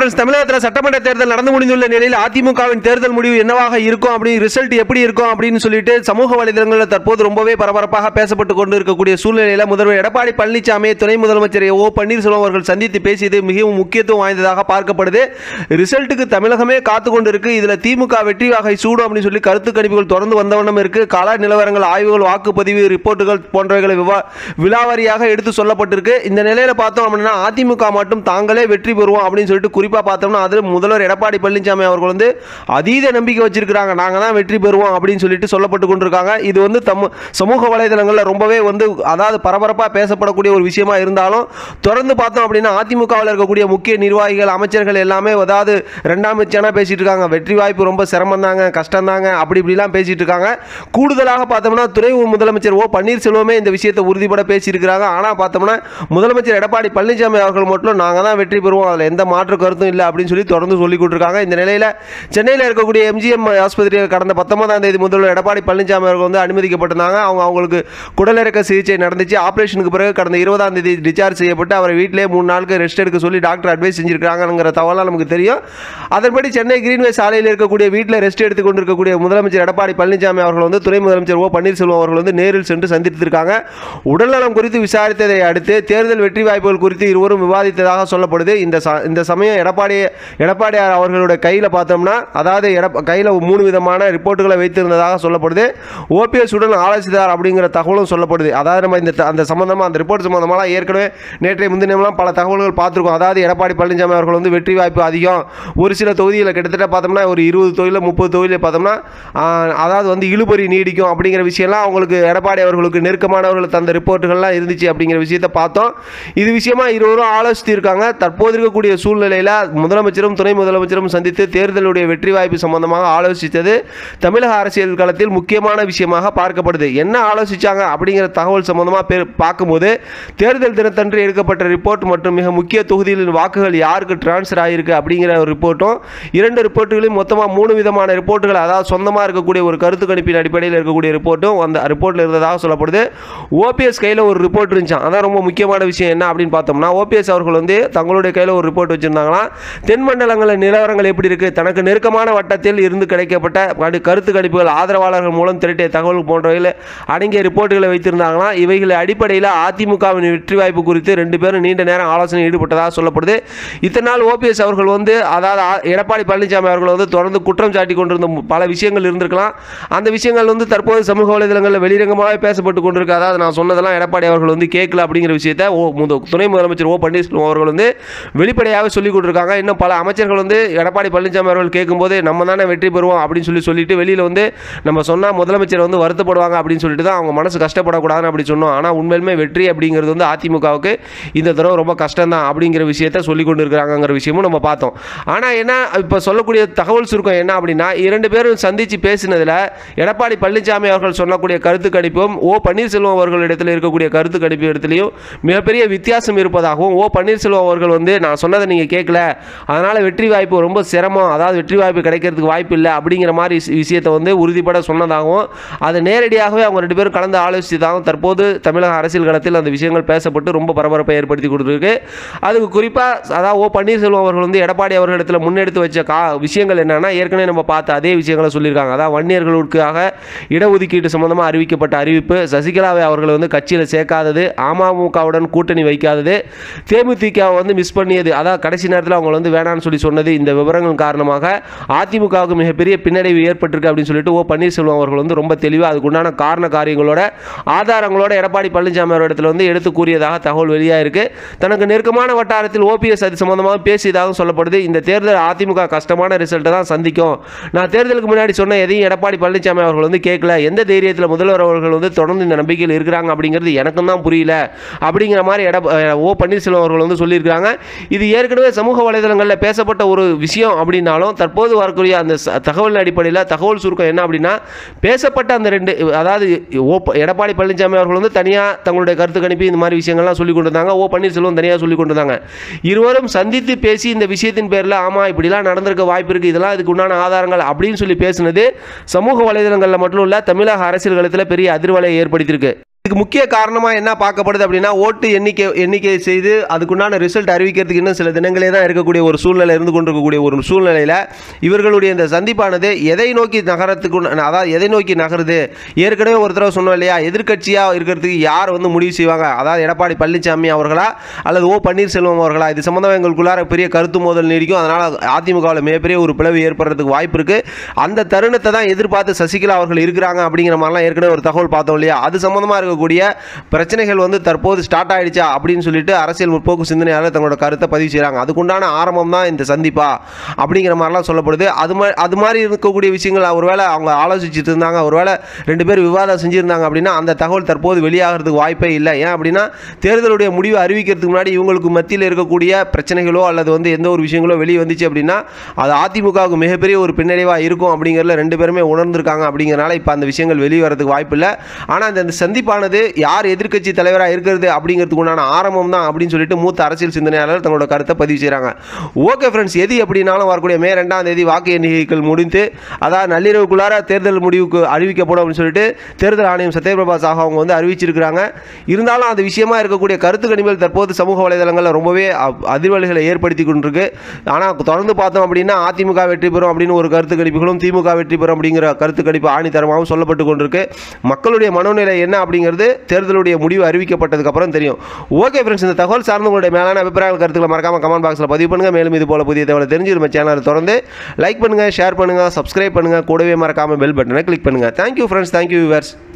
friends தமிழகத்தில் சட்டமன்ற தேர்தல் நடந்து முடிந்துள்ள நிலையில் அதிமுகவின் தேர்தல் முடிவு என்னவாக இருக்கும் அப்படின்னு ரிசல்ட் எப்படி இருக்கும் அப்படின்னு சொல்லிட்டு சமூக வலைதளங்களில் தற்போது ரொம்பவே பரபரப்பாக பேசப்பட்டு கொண்டு இருக்கக்கூடிய சூழ்நிலையில் முதல்வர் எடப்பாடி பழனிசாமியை துணை முதலமைச்சர் ஓ பன்னீர்செல்வம் அவர்கள் சந்தித்து பேசியது மிகவும் முக்கியத்துவம் வாய்ந்ததாக பார்க்கப்படுது ரிசல்ட்டுக்கு தமிழகமே காத்து கொண்டு இருக்கு இதில் திமுக வெற்றி வகை சூடும் அப்படின்னு சொல்லி கருத்து கணிப்புகள் தொடர்ந்து வந்தவண்ணம் இருக்கு கள நிலவரங்கள் ஆய்வுகள் வாக்குப்பதிவு ரிப்போர்ட்டுகள் போன்றவைகளை விவா விலாவாரியாக எடுத்து சொல்லப்பட்டிருக்கு இந்த நிலையில பார்த்தோம் அப்படின்னா அதிமுக மட்டும் தாங்களே வெற்றி பெறுவோம் அப்படின்னு சொல்லிட்டு குறிப்பாக பார்த்தோம்னா அதில் முதல்வர் எடப்பாடி பழனிசாமி அவர்கள் வந்து அதீத நம்பிக்கை வச்சிருக்கிறாங்க நாங்கள் தான் வெற்றி பெறுவோம் அப்படின்னு சொல்லிட்டு சொல்லப்பட்டு கொண்டிருக்காங்க இது வந்து தம் சமூக வலைதளங்களில் ரொம்பவே வந்து அதாவது பரபரப்பாக பேசப்படக்கூடிய ஒரு விஷயமா இருந்தாலும் தொடர்ந்து பார்த்தோம் அப்படின்னா அதிமுகவில் இருக்கக்கூடிய முக்கிய நிர்வாகிகள் அமைச்சர்கள் எல்லாமே அதாவது ரெண்டாம் சேனா பேசிட்டு இருக்காங்க வெற்றி வாய்ப்பு ரொம்ப சிரமம் தாங்க கஷ்டம் தாங்க அப்படி இப்படிலாம் பேசிட்டு இருக்காங்க கூடுதலாக பார்த்தோம்னா துணை முதலமைச்சர் ஓ பன்னீர்செல்வமே இந்த விஷயத்தை உறுதிப்பட பேசியிருக்கிறாங்க ஆனால் பார்த்தோம்னா முதலமைச்சர் எடப்பாடி பழனிசாமி அவர்கள் மட்டும் நாங்கள் தான் வெற்றி பெறுவோம் அதில் எந்த மாற்று கருத்தும் இல்லை அப்படின்னு சொல்லி தொடர்ந்து சொல்லி கொடுத்துருக்காங்க இந்த நிலையில் சென்னையில் இருக்கக்கூடிய எம்ஜிஎம் ஆஸ்பத்திரியில் கடந்த பத்தொன்பதாம் தேதி முதல்வர் எடப்பாடி பழனிசாமி அவர்கள் வந்து அனுமதிக்கப்பட்டிருந்தாங்க அவங்க அவங்களுக்கு குடலிறக்க சிகிச்சை நடந்துச்சு ஆபரேஷனுக்கு பிறகு கடந்த இருபதாம் தேதி டிஸ்சார்ஜ் செய்யப்பட்டு அவரை வீட்டிலே மூணு நாளுக்கு ரெஸ்ட் எடுக்க சொல்லி டாக்டர் அட்வைஸ் செஞ்சிருக்காங்கிற தகவலாம் நமக்கு தெரியும் அதன்படி சென்னை கிரீன்வே சாலையில் இருக்கக்கூடிய வீட்டில் ரெஸ்ட் எடுத்துக் கொண்டிருக்கக்கூடிய முதலமைச்சர் எடப்பாடி பழனிசாமி அவர்கள் வந்து துணை முதலமைச்சர் ஓ பன்னீர்செல்வம் அவர்கள் வந்து நேரில் சென்று சந்தித்திருக்காங்க உடல்நலம் குறித்து விசாரித்ததை அடுத்து தேர்தல் வெற்றி வாய்ப்புகள் குறித்து இருவரும் விவாதித்ததாக சொல்லப்படுது இந்த ச- இந்த சமயம் எடப்பாடி எடப்பாடியார் அவர்களுடைய கையில் பார்த்தோம்னா அதாவது எடப்ப கையில் மூணு விதமான ரிப்போர்ட்டுகளை வைத்திருந்ததாக சொல்லப்படுது ஓபிஎஸ் உடன் ஆலோசித்தார் அப்படிங்கிற தகவலும் சொல்லப்படுது அதாவது நம்ம இந்த த- அந்த சம்பந்தமாக அந்த ரிப்போர்ட் சம்பந்தமாக ஏற்கனவே நேற்றைய முன்தினம்லாம் பல தகவல்கள் பார்த்துருக்கோம் அதாவது எடப்பாடி பழனிசாமி அவர்கள் வந்து வெற்றி வாய்ப்பு அதிகம் ஒரு சில தொகுதியில் கிட்டத்தட்ட பார்த்தோம்னா ஒரு இருபது தொகுதியில் முப்பது தொகுதியில் பார்த்தோம்னா ஆஹ், அதாவது வந்து இழுபறி நீடிக்கும் அப்படிங்கிற விஷயம்லாம் அவங்களுக்கு எடப்பாடி அவர்களுக்கு நெருக்கமானவர்கள் தந்த ரிப்போர்ட்டுகள்லாம் இருந்துச்சு அப்படிங்கிற விஷயத்தை பார்த்தோம் இது விஷயமா இருவரும் ஆலோசித்து இருக்காங்க தற்போது இருக்கக்கூடிய சூழ்நிலையில் முதலமைச்சரும் துணை முதலமைச்சரும் சந்தித்து தேர்தலுடைய வெற்றி வாய்ப்பு சம்பந்தமாக ஆலோசித்தது தமிழக அரசியல் களத்தில் முக்கியமான விஷயமாக பார்க்கப்படுது என்ன ஆலோசிச்சாங்க அப்படிங்கிற தகவல் சம்பந்தமாக பே பார்க்கும்போது தேர்தல் தினத்தன்று எடுக்கப்பட்ட ரிப்போர்ட் மற்றும் மிக முக்கிய தொகுதிகளின் வாக்குகள் யாருக்கு டிரான்ஸ்ஃபர் ஆகிருக்கு அப்படிங்கிற ஒரு ரிப்போர்ட்டும் இரண்டு ரிப்போர்ட்டுகளையும் மொத்தமாக மூணு விதமான ரிப்போர்ட்டுகள் அதாவது சொந்தமாக இருக்கக்கூடிய ஒரு கருத்து கணிப்பின் அடிப்படையில் இருக்கக்கூடிய ரிப்போர்ட்டும் அந்த ரிப்போர்ட்டில் இருந்ததாக சொல்லப்படுது ஓபிஎஸ் கையில் ஒரு ரிப்போர்ட் இருந்துச்சான் அதான் ரொம்ப முக்கியமான விஷயம் என்ன அப்படின்னு பார்த்தோம்னா ஓபிஎஸ் அவர்கள் வந்து தங்களுடைய கையில் ஒரு ரிப்போர்ட் வச்சுருந்தாங்களாம் தென் மண்டலங்களில் நிலவரங்கள் எப்படி இருக்குது தனக்கு நெருக்கமான வட்டத்தில் இருந்து கிடைக்கப்பட்ட கடு- கருத்து கணிப்புகள் ஆதரவாளர்கள் மூலம் திரட்டிய தகவல் போன்றவையில் அடங்கிய ரிப்போர்ட்டுகளை வைத்திருந்தாங்களாம் இவைகள் அடிப்படையில் அதிமுகவின் வெற்றி வாய்ப்பு குறித்து ரெண்டு பேரும் நீண்ட நேரம் ஆலோசனை ஈடுபட்டதாக சொல்லப்படுது இத்தனை நாள் ஓபிஎஸ் அவர்கள் வந்து அதாவது ஆ- எடப்பாடி பழனிசாமி அவர்கள் வந்து தொடர்ந்து குற்றம் சாட்டி கொண்டிருந்த மு- பல விஷயங்கள் இருந்திருக்கலாம் அந்த விஷயங்கள் வந்து தற்போது சமூக வலைதளங்களில் வெளிரங்கமாக பேசப்பட்டு கொண்டிருக்கு அதாவது நான் சொன்னதெல்லாம் எடப்பாடி அவர்கள் வந்து கேட்கல அப்படிங்கிற விஷயத்தை ஓ முத- துணை முதலமைச்சர் ஓ பன்னீர்செல்வம் அவர்கள் வந்து வெளிப்படையாக சொல்லி கொடுத்துருக்காங்க இன்னும் பல அமைச்சர்கள் வந்து எடப்பாடி பழனிசாமி அவர்கள் கேட்கும்போது நம்ம தானே வெற்றி பெறுவோம் அப்படின்னு சொல்லி சொல்லிட்டு வெளியில் வந்து நம்ம சொன்னால் முதலமைச்சர் வந்து வருத்தப்படுவாங்க அப்படின்னு சொல்லிட்டு தான் அவங்க மனசு கஷ்டப்படக்கூடாதுன்னு அப்படி சொன்னோம் ஆனால் உண்மையிலுமே வெற்றி அப்படிங்கிறது வந்து அதிமுகவுக்கு இந்த தடவை ரொம்ப கஷ்டம் தான் அப்படிங்கிற விஷயத்த சொல்லி கொண்டு இருக்கிறாங்கிற விஷயமும் நம்ம பார்த்தோம் ஆனால் என்ன இப்போ சொல்லக்கூடிய தகவல் சுருக்கம் என்ன அப்படின்னா இரண்டு பேரும் சந்தித்து பேசினதில் எடப்பாடி பழனிசாமி அவர்கள் சொல்லக்கூடிய கருத்து கணிப்பும் ஓ பன்னீர்செல்வம் அவர்களிடத்தில் இருக்கக்கூடிய கருத்து கணிப்பு இடத்துலையும் மிகப்பெரிய வித்தியாசம் இருப்பதாகவும் ஓ பன்னீர்செல்வம் அவர்கள் வந்து நான் சொன்னதை நீங்கள் கேட்கல அதனால் வெற்றி வாய்ப்பு ரொம்ப சிரமம் அதாவது வெற்றி வாய்ப்பு கிடைக்கிறதுக்கு வாய்ப்பு இல்லை அப்படிங்கிற மாதிரி விஷ- விஷயத்தை வந்து உறுதிப்பட சொன்னதாகவும் அதை நேரடியாகவே அவங்க ரெண்டு பேரும் கலந்து ஆலோசித்ததாகவும் தற்போது தமிழக அரசியல் களத்தில் அந்த விஷயங்கள் பேசப்பட்டு ரொம்ப பரபரப்பை ஏற்படுத்தி கொடுத்துருக்கு அதுக்கு குறிப்பாக அதாவது ஓ பன்னீர்செல்வம் அவர்கள் வந்து எடப்பாடி அவர்களிடத்தில் முன்னெடுத்து வச்ச கா விஷயங்கள் என்னன்னா ஏற்கனவே நம்ம பார்த்த அதே விஷயங்களை சொல்லியிருக்காங்க அதாவது வன்னியர்களுக்காக இடஒதுக்கீட்டு சம்பந்தமாக அறிவிக்கப்பட்ட அறிவிப்பு சசிகலாவை அவர்கள் வந்து கட்சியில் சேர்க்காதது அமமுகவுடன் கூட்டணி வைக்காதது தேமுதிக வந்து மிஸ் பண்ணியது அதாவது கடைசி நேரத்தில் அவங்க வந்து வேணாம்னு சொல்லி சொன்னது இந்த விவரங்கள் காரணமாக அதிமுகவுக்கு மிகப்பெரிய பின்னடைவு ஏற்பட்டிருக்கு அப்படின்னு சொல்லிட்டு ஓ பன்னீர்செல்வம் அவர்கள் வந்து ரொம்ப தெளிவாக அதுக்குண்டான காரண காரியங்களோட ஆதாரங்களோட எடப்பாடி பழனிசாமி அவரிடத்தில் வந்து எடுத்து கூறியதாக தகவல் வெளியாக இருக்கு தனக்கு நெருக்கமான வட்டாரத்தில் ஓபிஎஸ் அது சம்பந்தமாக பேசியதாகவும் சொல்லப்படுது இந்த தேர்தல் அதிமுக கஷ்டமான ரிசல்ட்டை தான் சந்திக்கும் நான் தேர்தலுக்கு முன்னாடி சொன்ன எதையும் எடப்பாடி பழனிசாமி அவர்கள் வந்து கேட்கல எந்த தைரியத்தில் முதல்வர் அவர்கள் வந்து தொடர்ந்து இந்த நம்பிக்கையில் இருக்கிறாங்க அப்படிங்கிறது எனக்கும் தான் புரியல அப்படிங்கிற மாதிரி எட ஓ பன்னீர்செல்வம் அவர்கள் வந்து சொல்லியிருக்காங்க இது ஏற்கனவே சமூக வலைதளங்களில் பேசப்பட்ட ஒரு விஷயம் அப்படின்னாலும் தற்போது வரக்கூடிய அந்த ச- தகவல் அடிப்படையில் தகவல் சுருக்கம் என்ன அப்படின்னா பேசப்பட்ட அந்த ரெண்டு அதாவது ஓ ப- எடப்பாடி பழனிசாமி அவர்கள் வந்து தனியாக தங்களுடைய கருத்து கணிப்பு இந்த மாதிரி விஷயங்கள்லாம் சொல்லி கொண்டு வந்தாங்க ஓ பன்னீர்செல்வம் தனியாக சொல்லி கொண்டு வந்தாங்க இருவரும் சந்தித்து பேசி இந்த விஷயத்தின் பேரில் ஆமாம் இப்படிலாம் நடந்திருக்க வாய்ப்பு இருக்குது இதெல்லாம் இதுக்கு உண்டான ஆதாரங்கள் அப்படின்னு சொல்லி பேசுனது சமூக வலைதளங்களில் மட்டும் இல்லை தமிழக அரசியல் களத்தில் பெரிய அதிர்வலையை ஏற்படுத்தியிருக்கு இதுக்கு முக்கிய காரணமாக என்ன பார்க்கப்படுது அப்படின்னா ஓட்டு எண்ணிக்கை எண்ணிக்கை செய்து அதுக்குண்டான ரிசல்ட் அறிவிக்கிறதுக்கு இன்னும் சில தினங்களே தான் இருக்கக்கூடிய ஒரு சூழ்நிலை இருந்து கொண்டிருக்கக்கூடிய ஒரு சூழ்நிலையில் இவர்களுடைய இந்த சந்திப்பானது எதை நோக்கி நகரத்துக்கு அதாவது எதை நோக்கி நகருது ஏற்கனவே ஒரு தடவை சொன்னோம் இல்லையா எதிர்க்கட்சியாக இருக்கிறதுக்கு யார் வந்து முடிவு செய்வாங்க அதாவது எடப்பாடி பழனிசாமி அவர்களா அல்லது ஓ பன்னீர்செல்வம் அவர்களா இது சம்மந்தமாக எங்களுக்குள்ளார பெரிய கருத்து மோதல் நீடிக்கும் அதனால் அதிமுகவில் மிகப்பெரிய ஒரு பிளவு ஏற்படுறதுக்கு வாய்ப்பு இருக்குது அந்த தருணத்தை தான் எதிர்பார்த்து சசிகலா அவர்கள் இருக்கிறாங்க அப்படிங்கிற மாதிரிலாம் ஏற்கனவே ஒரு தகவல் பார்த்தோம் இல்லையா அது சம்மந்தமாக இருக்கக்கூடிய பிரச்சனைகள் வந்து தற்போது ஸ்டார்ட் ஆயிடுச்சா அப்படின்னு சொல்லிட்டு அரசியல் முற்போக்கு சிந்தனையாளர் தங்களோட கருத்தை பதிவு செய்கிறாங்க அதுக்குண்டான ஆரம்பம் தான் இந்த சந்திப்பா அப்படிங்கிற மாதிரிலாம் சொல்லப்படுது அது மாதிரி அது மாதிரி இருக்கக்கூடிய விஷயங்கள் ஒருவேளை அவங்க ஆலோசிச்சுட்டு இருந்தாங்க ஒருவேளை ரெண்டு பேர் விவாதம் செஞ்சுருந்தாங்க அப்படின்னா அந்த தகவல் தற்போது வெளியாகிறதுக்கு வாய்ப்பே இல்லை ஏன் அப்படின்னா தேர்தலுடைய முடிவை அறிவிக்கிறதுக்கு முன்னாடி இவங்களுக்கு மத்தியில் இருக்கக்கூடிய பிரச்சனைகளோ அல்லது வந்து எந்த ஒரு விஷயங்களோ வெளியே வந்துச்சு அப்படின்னா அது அதிமுகவுக்கு மிகப்பெரிய ஒரு பின்னடைவாக இருக்கும் அப்படிங்கிறதுல ரெண்டு பேருமே உணர்ந்திருக்காங்க அப்படிங்கிறனால இப்போ அந்த விஷயங்கள் வெளியே வரதுக்கு வாய்ப்பு இல்லை ஆனால் அந்த சந்திப்பானது யார் எதிர்க்கட்சி தலைவராக இருக்கிறது அப்படிங்கிறதுக்கு உண்டான ஆரம்பம் தான் அப்படின்னு சொல்லிட்டு மூத்த அரசியல் சிந்தனையாளர் தங்களோட கருத்தை பதிவு செய்கிறாங்க ஓகே ஃப்ரெண்ட்ஸ் எது எப்படினாலும் வரக்கூடிய மே ரெண்டாம் தேதி வாக்கு எண்ணிக்கைகள் முடிந்து அதாவது நள்ளிரவுக்குள்ளார தேர்தல் முடிவுக்கு அறிவிக்கப்படும் அப்படின்னு சொல்லிட்டு தேர்தல் ஆணையம் சத்யபிரபா சாஹூ அவங்க வந்து அறிவிச்சிருக்கிறாங்க இருந்தாலும் அந்த விஷயமா இருக்கக்கூடிய கருத்து கணிப்புகள் தற்போது சமூக வலைதளங்களில் ரொம்பவே அ- அதிர்வலைகளை ஏற்படுத்தி கொண்டிருக்கு ஆனால் தொடர்ந்து பார்த்தோம் அப்படின்னா அதிமுக வெற்றி பெறும் அப்படின்னு ஒரு கருத்து கணிப்புகளும் திமுக வெற்றி பெறும் அப்படிங்கிற கருத்து கணிப்பு ஆணித்தரமாகவும் சொல்லப்பட்டு கொண்டிருக்கு மக்களுடைய மனோநிலை என்ன அப்படிங்கிறது தேர்தலுடைய முடிவு அறிவிக்கப்பட்டதுக்கு அப்புறம் தெரியும் ஓகே ஃப்ரெண்ட்ஸ் இந்த தகவல் சார்ந்த உங்களுடைய மேலான அபிப்பிராயங்கள் கருத்துக்களை மறக்காம கமெண்ட் பாக்ஸில் பதிவு பண்ணுங்க மேலும் இது போல புதிய தகவலை தெரிஞ்சு நம்ம சேனலை தொடர்ந்து லைக் பண்ணுங்க ஷேர் பண்ணுங்க சப்ஸ்கிரைப் பண்ணுங்க கூடவே மறக்காம பெல் பட்டனை கிளிக் பண்ணுங்க தேங்க்யூ ஃப்ரெண்ட்ஸ் தேங்க்யூ விவர்ஸ்